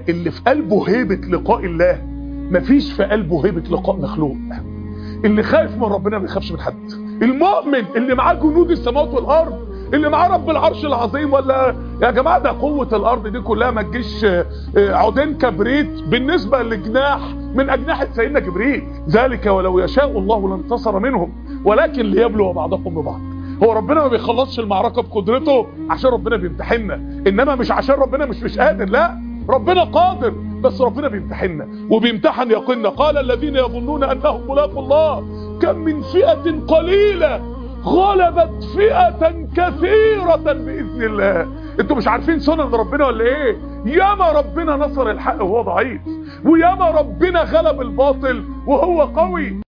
اللي في قلبه هيبة لقاء الله مفيش في قلبه هيبة لقاء مخلوق اللي خايف من ربنا ما بيخافش من حد المؤمن اللي معاه جنود السماوات والارض اللي معاه رب العرش العظيم ولا يا جماعه ده قوه الارض دي كلها ما تجيش عودين كبريت بالنسبه لجناح من اجنحه سيدنا جبريل ذلك ولو يشاء الله لانتصر منهم ولكن ليبلو بعضكم ببعض هو ربنا ما بيخلصش المعركه بقدرته عشان ربنا بيمتحننا انما مش عشان ربنا مش مش قادر لا ربنا قادر بس ربنا بيمتحننا وبيمتحن يقيننا قال الذين يظنون انهم ملاقوا الله كم من فئه قليله غلبت فئة كثيرة بإذن الله انتوا مش عارفين سنن ربنا ولا ايه ياما ربنا نصر الحق وهو ضعيف وياما ربنا غلب الباطل وهو قوي